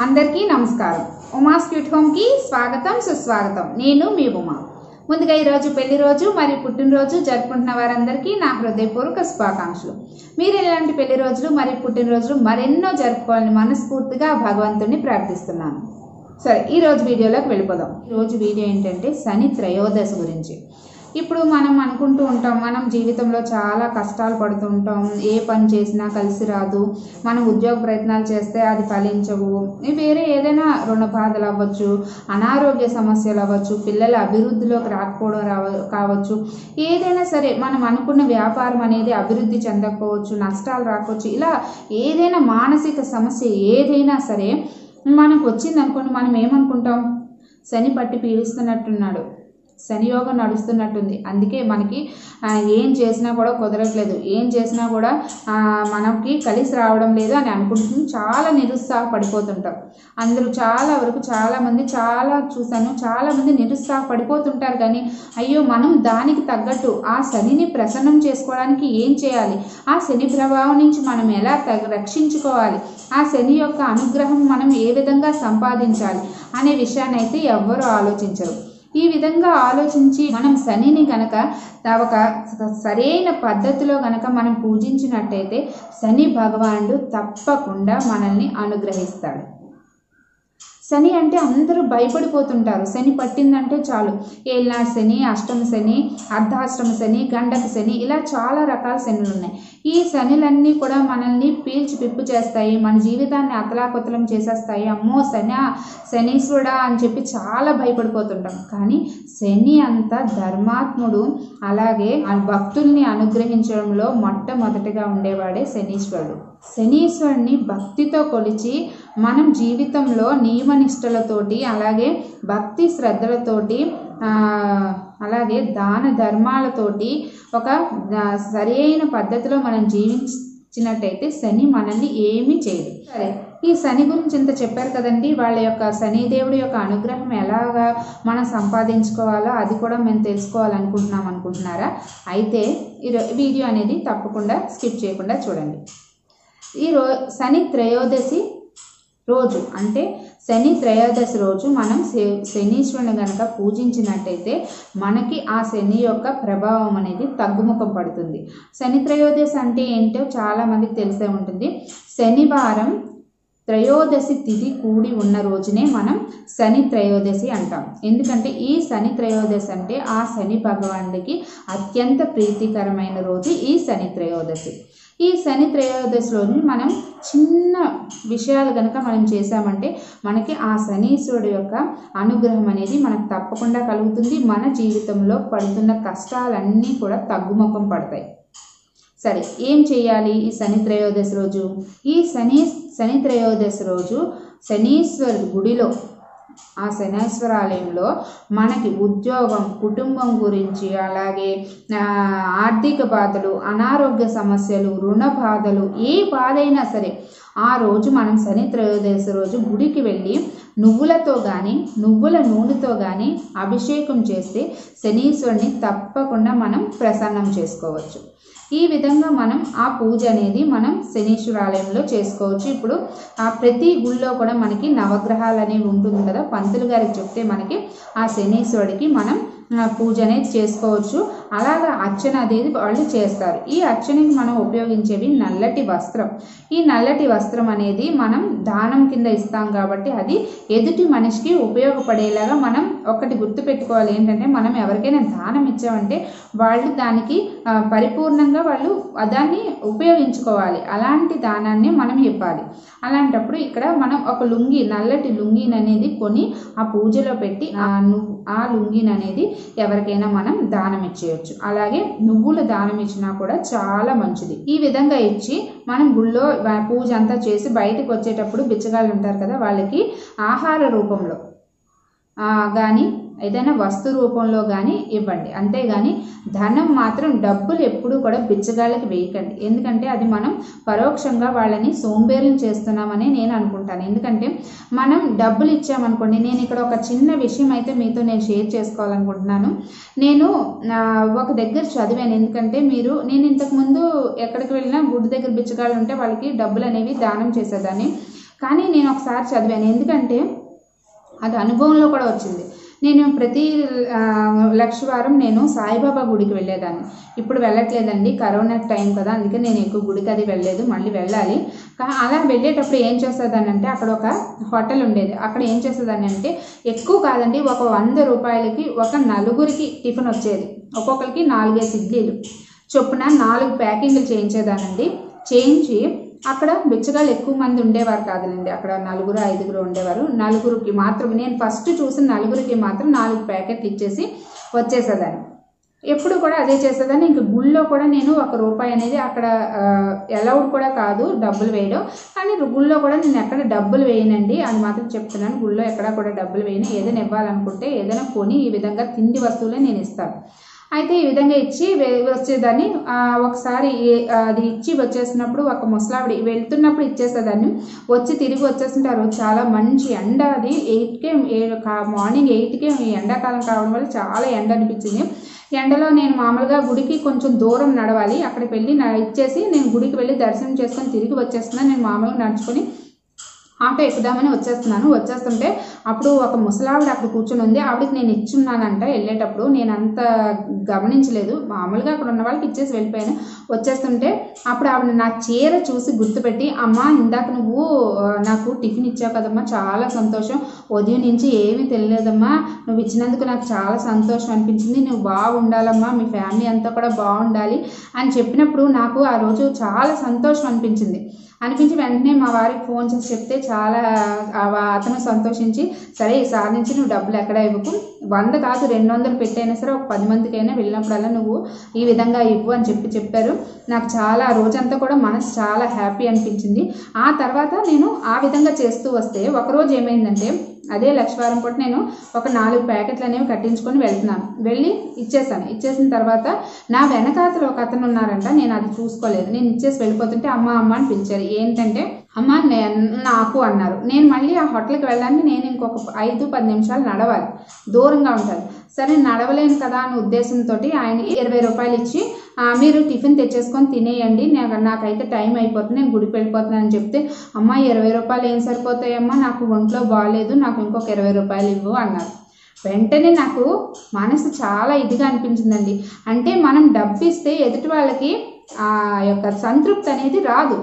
అందరికీ నమస్కారం ఉమా స్వీట్ హోమ్కి స్వాగతం సుస్వాగతం నేను మీ ఉమా ముందుగా ఈరోజు పెళ్లి రోజు మరియు పుట్టినరోజు జరుపుకుంటున్న వారందరికీ నా హృదయపూర్వక శుభాకాంక్షలు మీరు ఇలాంటి పెళ్లి రోజులు మరియు పుట్టినరోజులు మరెన్నో జరుపుకోవాలని మనస్ఫూర్తిగా భగవంతుని ప్రార్థిస్తున్నాను సరే ఈ రోజు వీడియోలోకి వెళ్ళిపోదాం ఈ రోజు వీడియో ఏంటంటే శని త్రయోదశి గురించి ఇప్పుడు మనం అనుకుంటూ ఉంటాం మనం జీవితంలో చాలా కష్టాలు పడుతూ ఉంటాం ఏ పని చేసినా కలిసి రాదు మనం ఉద్యోగ ప్రయత్నాలు చేస్తే అది ఫలించవు వేరే ఏదైనా రుణ బాధలు అవ్వచ్చు అనారోగ్య సమస్యలు అవ్వచ్చు పిల్లల అభివృద్ధిలోకి రాకపోవడం రావ కావచ్చు ఏదైనా సరే మనం అనుకున్న వ్యాపారం అనేది అభివృద్ధి చెందకపోవచ్చు నష్టాలు రాకపోవచ్చు ఇలా ఏదైనా మానసిక సమస్య ఏదైనా సరే మనకు వచ్చింది అనుకోండి మనం ఏమనుకుంటాం శని పట్టి పీడిస్తున్నట్టున్నాడు శని యోగం నడుస్తున్నట్టుంది అందుకే మనకి ఆ, ఏం చేసినా కూడా కుదరట్లేదు ఏం చేసినా కూడా ఆ, మనకి కలిసి రావడం లేదు అని అనుకుంటూ చాలా నిరుత్సాహపడిపోతుంటాం అందరూ చాలా వరకు చాలామంది చాలా చూశాను చాలామంది నిరుత్సాహపడిపోతుంటారు కానీ అయ్యో మనం దానికి తగ్గట్టు ఆ శనిని ప్రసన్నం చేసుకోవడానికి ఏం చేయాలి ఆ శని ప్రభావం నుంచి మనం ఎలా తగ రక్షించుకోవాలి ఆ శని యొక్క అనుగ్రహం మనం ఏ విధంగా సంపాదించాలి అనే విషయాన్ని అయితే ఎవ్వరూ ఆలోచించరు ఈ విధంగా ఆలోచించి మనం శనిని గనక ఒక సరైన పద్ధతిలో గనక మనం పూజించినట్టయితే శని భగవానుడు తప్పకుండా మనల్ని అనుగ్రహిస్తాడు శని అంటే అందరూ భయపడిపోతుంటారు శని పట్టిందంటే చాలు ఏళ్ళనాడు శని అష్టమ శని అర్ధాష్టమ శని గండక శని ఇలా చాలా రకాల శనులు ఉన్నాయి ఈ శనిలన్నీ కూడా మనల్ని పీల్చి పిప్పు చేస్తాయి మన జీవితాన్ని అతలాకుతలం చేసేస్తాయి అమ్మో శని శనీశ్వరుడా అని చెప్పి చాలా భయపడిపోతుంటాం కానీ శని అంత ధర్మాత్ముడు అలాగే ఆ భక్తుల్ని అనుగ్రహించడంలో మొట్టమొదటిగా ఉండేవాడే శనీశ్వరుడు శనీశ్వరుని భక్తితో కొలిచి మనం జీవితంలో నియమనిష్టలతోటి అలాగే భక్తి శ్రద్ధలతోటి ఆ, అలాగే దాన ధర్మాలతోటి ఒక ఆ, సరైన పద్ధతిలో మనం జీవించినట్టయితే శని మనల్ని ఏమీ చేయదు సరే ఈ శని గురించి ఇంత చెప్పారు కదండి వాళ్ళ యొక్క శనిదేవుడి యొక్క అనుగ్రహం ఎలాగా మనం సంపాదించుకోవాలో అది కూడా మేము తెలుసుకోవాలనుకుంటున్నాం అనుకుంటున్నారా అయితే ఈ రో- వీడియో అనేది తప్పకుండా స్కిప్ చేయకుండా చూడండి ఈ రో శని త్రయోదశి రోజు అంటే శని త్రయోదశి రోజు మనం శే- శనీశ్వరుని గనక పూజించినట్టయితే మనకి ఆ శని యొక్క ప్రభావం అనేది తగ్గుముఖం పడుతుంది శని త్రయోదశి అంటే ఏంటో చాలా మందికి తెలిసే ఉంటుంది శనివారం త్రయోదశి తిథి కూడి ఉన్న రోజునే మనం శని త్రయోదశి అంటాం ఎందుకంటే ఈ శని త్రయోదశి అంటే ఆ శని భగవానుడికి అత్యంత ప్రీతికరమైన రోజు ఈ శని త్రయోదశి ఈ శని త్రయోదశి రోజు మనం చిన్న విషయాలు కనుక మనం చేసామంటే మనకి ఆ శనీశ్వరుడు యొక్క అనుగ్రహం అనేది మనకు తప్పకుండా కలుగుతుంది మన జీవితంలో పడుతున్న కష్టాలన్నీ కూడా తగ్గుముఖం పడతాయి సరే ఏం చేయాలి ఈ శని త్రయోదశి రోజు ఈ శని శని త్రయోదశి రోజు శనీశ్వరుడు గుడిలో ఆ శనేశ్వర ఆలయంలో మనకి ఉద్యోగం కుటుంబం గురించి అలాగే ఆ, ఆర్థిక బాధలు అనారోగ్య సమస్యలు రుణ బాధలు ఏ బాధ అయినా సరే ఆ రోజు మనం శని త్రయోదశి రోజు గుడికి వెళ్ళి నువ్వులతో కానీ నువ్వుల నూనెతో కానీ అభిషేకం చేస్తే శనీశ్వరుని తప్పకుండా మనం ప్రసన్నం చేసుకోవచ్చు ఈ విధంగా మనం ఆ పూజ అనేది మనం శనీశ్వరాలయంలో చేసుకోవచ్చు ఇప్పుడు ఆ ప్రతి గుళ్ళో కూడా మనకి నవగ్రహాలు అనేవి ఉంటుంది కదా పంతులు గారికి చెప్తే మనకి ఆ శనీశ్వరుడికి మనం ఆ, పూజ అనేది చేసుకోవచ్చు అలాగా అర్చన అనేది వాళ్ళు చేస్తారు ఈ అర్చనకి మనం ఉపయోగించేవి నల్లటి వస్త్రం ఈ నల్లటి వస్త్రం అనేది మనం దానం కింద ఇస్తాం కాబట్టి అది ఎదుటి మనిషికి ఉపయోగపడేలాగా మనం ఒకటి గుర్తుపెట్టుకోవాలి ఏంటంటే మనం ఎవరికైనా దానం ఇచ్చామంటే వాళ్ళు దానికి ఆ, పరిపూర్ణంగా వాళ్ళు దాన్ని ఉపయోగించుకోవాలి అలాంటి దానాన్ని మనం ఇవ్వాలి అలాంటప్పుడు ఇక్కడ మనం ఒక లుంగి నల్లటి లుంగిని అనేది కొని ఆ పూజలో పెట్టి ఆ ను- ఆ లుంగిని అనేది ఎవరికైనా మనం దానం ఇచ్చేయచ్చు అలాగే నువ్వులు దానం ఇచ్చినా కూడా చాలా మంచిది ఈ విధంగా ఇచ్చి మనం గుళ్ళో వ- పూజ అంతా చేసి బయటకు వచ్చేటప్పుడు బిచ్చగాళ్ళు ఉంటారు కదా వాళ్ళకి ఆహార రూపంలో కానీ ఏదైనా వస్తు రూపంలో కానీ ఇవ్వండి అంతేగాని ధనం మాత్రం డబ్బులు ఎప్పుడూ కూడా బిచ్చగాళ్ళకి వేయకండి ఎందుకంటే అది మనం పరోక్షంగా వాళ్ళని సోంబేరులు చేస్తున్నామని నేను అనుకుంటాను ఎందుకంటే మనం డబ్బులు ఇచ్చామనుకోండి నేను ఇక్కడ ఒక చిన్న విషయం అయితే మీతో నేను షేర్ చేసుకోవాలనుకుంటున్నాను నేను నా ఒక దగ్గర చదివాను ఎందుకంటే మీరు నేను ఇంతకుముందు ఎక్కడికి వెళ్ళినా గుడి దగ్గర బిచ్చగాళ్ళు ఉంటే వాళ్ళకి డబ్బులు అనేవి దానం చేసేదాన్ని కానీ నేను ఒకసారి చదివాను ఎందుకంటే అది అనుభవంలో కూడా వచ్చింది నేను ప్రతి ఆ, లక్షవారం నేను సాయిబాబా గుడికి వెళ్ళేదాన్ని ఇప్పుడు వెళ్ళట్లేదండి కరోనా టైం కదా అందుకే నేను ఎక్కువ గుడికి అది వెళ్ళలేదు మళ్ళీ వెళ్ళాలి కా- అలా వెళ్ళేటప్పుడు ఏం చేసేదానంటే అక్కడ ఒక హోటల్ ఉండేది అక్కడ ఏం చేసేదాన్ని అంటే ఎక్కువ కాదండి ఒక వంద రూపాయలకి ఒక నలుగురికి టిఫిన్ వచ్చేది ఒక్కొక్కరికి నాలుగైదు ఇడ్లీలు చొప్పున నాలుగు ప్యాకింగ్లు చేయించేదానండి చేయించి అక్కడ బిచ్చగాళ్ళు ఎక్కువ మంది ఉండేవారు కాదులేండి అక్కడ నలుగురు ఐదుగురు ఉండేవారు నలుగురికి మాత్రం నేను ఫస్ట్ చూసిన నలుగురికి మాత్రం నాలుగు ప్యాకెట్లు ఇచ్చేసి వచ్చేసేదాన్ని ఎప్పుడు కూడా అదే చేసేదాన్ని ఇంక గుళ్ళో కూడా నేను ఒక రూపాయి అనేది అక్కడ అలౌడ్ కూడా కాదు డబ్బులు వేయడం కానీ గుళ్ళో కూడా నేను ఎక్కడ డబ్బులు వేయనండి అది మాత్రం చెప్తున్నాను గుళ్ళో ఎక్కడ కూడా డబ్బులు వేయను ఏదైనా ఇవ్వాలనుకుంటే ఏదైనా కొని ఈ విధంగా తిండి వస్తువులే నేను ఇస్తాను అయితే ఈ విధంగా ఇచ్చి వే- వచ్చేదాన్ని ఆ, ఒకసారి ఏ- అది ఇచ్చి వచ్చేసినప్పుడు ఒక ముసలావిడ వెళ్తున్నప్పుడు ఇచ్చేసేదాన్ని వచ్చి తిరిగి వచ్చేస్తుంటే ఆ రోజు చాలా మంచి ఎండ అది ఎయిట్కే మార్నింగ్ ఎయిట్కే ఎండాకాలం కావడం వల్ల చాలా ఎండ అనిపించింది ఎండలో నేను మామూలుగా గుడికి కొంచెం దూరం నడవాలి అక్కడికి వెళ్ళి నా ఇచ్చేసి నేను గుడికి వెళ్ళి దర్శనం చేసుకొని తిరిగి వచ్చేస్తున్నాను నేను మామూలుగా నడుచుకొని ఆటో ఎక్కుదామని వచ్చేస్తున్నాను వచ్చేస్తుంటే అప్పుడు ఒక ముసలావిడ అక్కడ కూర్చొని ఉంది ఆవిడకి నేను ఇచ్చున్నానంట వెళ్ళేటప్పుడు నేను అంత గమనించలేదు మామూలుగా అక్కడ ఉన్న వాళ్ళకి ఇచ్చేసి వెళ్ళిపోయాను వచ్చేస్తుంటే అప్పుడు ఆవిడ నా చీర చూసి గుర్తుపెట్టి అమ్మా ఇందాక నువ్వు ఆ, నాకు టిఫిన్ ఇచ్చావు కదమ్మా చాలా సంతోషం ఉదయం నుంచి ఏమీ తెలియలేదమ్మా నువ్వు ఇచ్చినందుకు నాకు చాలా సంతోషం అనిపించింది నువ్వు బాగుండాలమ్మా మీ ఫ్యామిలీ అంతా కూడా బాగుండాలి అని చెప్పినప్పుడు నాకు ఆ రోజు చాలా సంతోషం అనిపించింది అనిపించి వెంటనే మా వారికి ఫోన్ చేసి చెప్తే చాలా ఆ వా- అతను సంతోషించి సరే ఈసారి నుంచి నువ్వు డబ్బులు ఎక్కడ ఇవ్వకు వంద కాదు రెండు వందలు పెట్టైనా సరే ఒక పది మందికైనా వెళ్ళినప్పుడల్లా నువ్వు ఈ విధంగా ఇవ్వు అని చెప్పి చెప్పారు నాకు చాలా ఆ రోజంతా కూడా మనసు చాలా హ్యాపీ అనిపించింది ఆ తర్వాత నేను ఆ విధంగా చేస్తూ వస్తే ఒకరోజు ఏమైందంటే అదే లక్షవారం పూట నేను ఒక నాలుగు ప్యాకెట్లు అనేవి కట్టించుకొని వెళ్తున్నాను వెళ్ళి ఇచ్చేసాను ఇచ్చేసిన తర్వాత నా వెనకాతలో ఒక అతను ఉన్నారంట నేను అది చూసుకోలేదు నేను ఇచ్చేసి వెళ్ళిపోతుంటే అమ్మ అమ్మ అని పిలిచారు ఏంటంటే అమ్మ నే- నాకు అన్నారు నేను మళ్ళీ ఆ హోటల్కి వెళ్ళడానికి నేను ఇంకొక ఐదు పది నిమిషాలు నడవాలి దూరంగా ఉంటాను సరే నడవలేను కదా అనే ఉద్దేశంతో ఆయనకి ఇరవై రూపాయలు ఇచ్చి "ఆ, మీరు టిఫిన్ తెచ్చేసుకొని తినేయండి నాకు నాకైతే టైం అయిపోతుంది నేను గుడికి వెళ్ళిపోతున్నాను అని చెప్తే అమ్మ ఇరవై రూపాయలు ఏం సరిపోతాయమ్మా నాకు ఒంట్లో బాగాలేదు నాకు ఇంకొక ఇరవై రూపాయలు ఇవ్వు అన్నారు వెంటనే నాకు మనసు చాలా ఇదిగా అనిపించిందండి అంటే మనం డబ్బు ఇస్తే ఎదుటి వాళ్ళకి ఆ యొక్క సంతృప్తి అనేది రాదు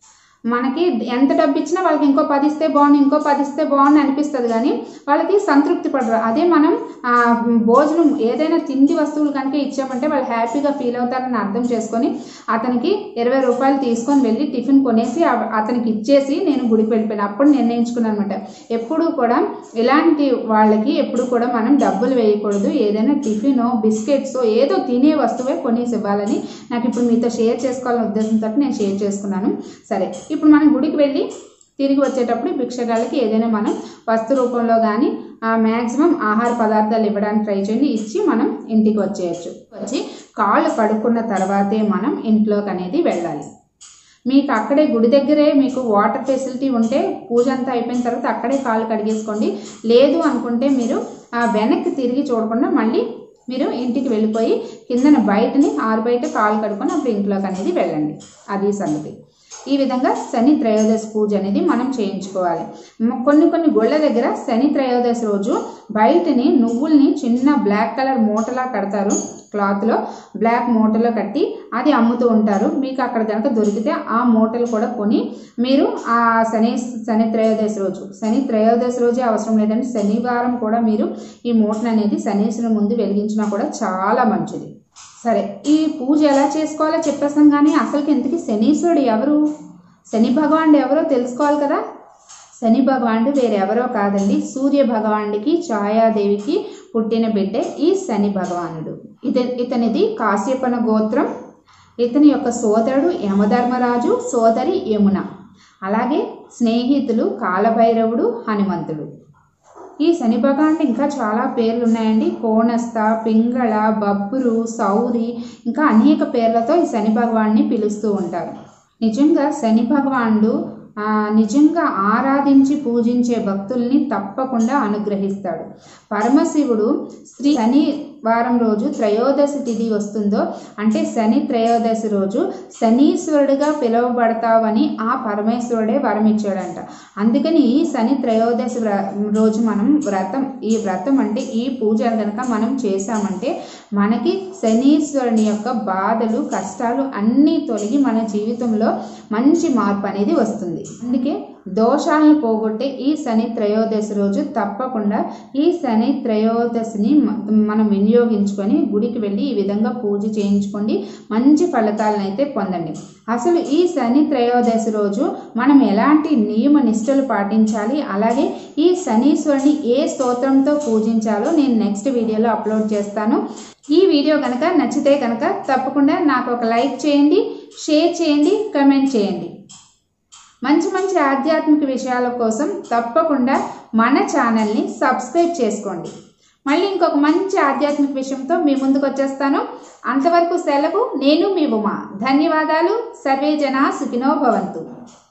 మనకి ఎంత డబ్బు ఇచ్చినా వాళ్ళకి ఇంకో పది ఇస్తే బాగుంది ఇంకో పది ఇస్తే బాగుంది అనిపిస్తుంది కానీ వాళ్ళకి సంతృప్తి పడరు అదే మనం ఆ, భోజనం ఏదైనా తిండి వస్తువులు కనుక ఇచ్చామంటే వాళ్ళు హ్యాపీగా ఫీల్ అవుతారని అర్థం చేసుకొని అతనికి ఇరవై రూపాయలు తీసుకొని వెళ్ళి టిఫిన్ కొనేసి ఆ- అతనికి ఇచ్చేసి నేను గుడికి వెళ్ళిపోయాను అప్పుడు నిర్ణయించుకున్నాను అనమాట ఎప్పుడు కూడా ఇలాంటి వాళ్ళకి ఎప్పుడు కూడా మనం డబ్బులు వేయకూడదు ఏదైనా టిఫినో బిస్కెట్స్ ఏదో తినే వస్తువే కొనేసి ఇవ్వాలని నాకు ఇప్పుడు మీతో షేర్ చేసుకోవాలనే ఉద్దేశంతో నేను షేర్ చేసుకున్నాను సరే ఇప్పుడు మనం గుడికి వెళ్ళి తిరిగి వచ్చేటప్పుడు భిక్షగాళ్ళకి ఏదైనా మనం వస్తు రూపంలో కానీ మ్యాక్సిమం ఆహార పదార్థాలు ఇవ్వడానికి ట్రై చేయండి ఇచ్చి మనం ఇంటికి వచ్చేయచ్చు వచ్చి కాళ్ళు కడుక్కున్న తర్వాతే మనం ఇంట్లోకి అనేది వెళ్ళాలి మీకు అక్కడే గుడి దగ్గరే మీకు వాటర్ ఫెసిలిటీ ఉంటే పూజ అంతా అయిపోయిన తర్వాత అక్కడే కాళ్ళు కడిగేసుకోండి లేదు అనుకుంటే మీరు ఆ వెనక్కి తిరిగి చూడకుండా మళ్ళీ మీరు ఇంటికి వెళ్ళిపోయి కిందన బయటని ఆరు బయట కాళ్ళు కడుక్కొని అప్పుడు ఇంట్లోకి అనేది వెళ్ళండి అది సంగతి ఈ విధంగా శని త్రయోదశి పూజ అనేది మనం చేయించుకోవాలి మ- కొన్ని కొన్ని గుళ్ళ దగ్గర శని త్రయోదశి రోజు బయటని నువ్వుల్ని చిన్న బ్లాక్ కలర్ మూటలా కడతారు క్లాత్లో బ్లాక్ మూటలో కట్టి అది అమ్ముతూ ఉంటారు మీకు అక్కడ కనుక దొరికితే ఆ మూటలు కూడా కొని మీరు ఆ శని శని త్రయోదశి రోజు శని త్రయోదశి రోజే అవసరం లేదండి శనివారం కూడా మీరు ఈ మూటను అనేది శనీశ్వరుని ముందు వెలిగించినా కూడా చాలా మంచిది సరే ఈ పూజ ఎలా చేసుకోవాలో చెప్పేస్తాం కానీ అసలుకి ఇంతకీ శనీశ్వరుడు ఎవరు శని భగవానుడు ఎవరో తెలుసుకోవాలి కదా శని భగవానుడు వేరెవరో కాదండి సూర్య భగవానుడికి ఛాయాదేవికి పుట్టిన బిడ్డే ఈ శని భగవానుడు ఇత ఇతనిది కాశ్యపన గోత్రం ఇతని యొక్క సోదరుడు యమధర్మరాజు సోదరి యమున అలాగే స్నేహితులు కాలభైరవుడు హనుమంతుడు ఈ శని భగవానుడు ఇంకా చాలా పేర్లు ఉన్నాయండి కోణస్థ పింగళ బబ్బురు సౌరి ఇంకా అనేక పేర్లతో ఈ శని భగవాన్ని పిలుస్తూ ఉంటారు నిజంగా శని భగవానుడు ఆ, నిజంగా ఆరాధించి పూజించే భక్తుల్ని తప్పకుండా అనుగ్రహిస్తాడు పరమశివుడు శ్రీ శని వారం రోజు త్రయోదశి తిథి వస్తుందో అంటే శని త్రయోదశి రోజు శనీశ్వరుడిగా పిలువబడతావని ఆ పరమేశ్వరుడే వరం ఇచ్చాడంట అందుకని ఈ శని త్రయోదశి వ్ర రోజు మనం వ్రతం ఈ వ్రతం అంటే ఈ పూజలు కనుక మనం చేశామంటే మనకి శనీశ్వరుని యొక్క బాధలు కష్టాలు అన్నీ తొలగి మన జీవితంలో మంచి మార్పు అనేది వస్తుంది అందుకే దోషాలను పోగొట్టే ఈ శని త్రయోదశి రోజు తప్పకుండా ఈ శని త్రయోదశిని మ- మనం వినియోగించుకొని గుడికి వెళ్ళి ఈ విధంగా పూజ చేయించుకోండి మంచి ఫలితాలను అయితే పొందండి అసలు ఈ శని త్రయోదశి రోజు మనం ఎలాంటి నియమ నిష్టలు పాటించాలి అలాగే ఈ శనీశ్వరుని ఏ స్తోత్రంతో పూజించాలో నేను నెక్స్ట్ వీడియోలో అప్లోడ్ చేస్తాను ఈ వీడియో కనుక నచ్చితే కనుక తప్పకుండా నాకు ఒక లైక్ చేయండి షేర్ చేయండి కమెంట్ చేయండి మంచి మంచి ఆధ్యాత్మిక విషయాల కోసం తప్పకుండా మన ఛానల్ని సబ్స్క్రైబ్ చేసుకోండి మళ్ళీ ఇంకొక మంచి ఆధ్యాత్మిక విషయంతో మీ ముందుకు వచ్చేస్తాను అంతవరకు సెలవు నేను మీ ఉమా ధన్యవాదాలు సర్వే జనా సుఖినో భవంతు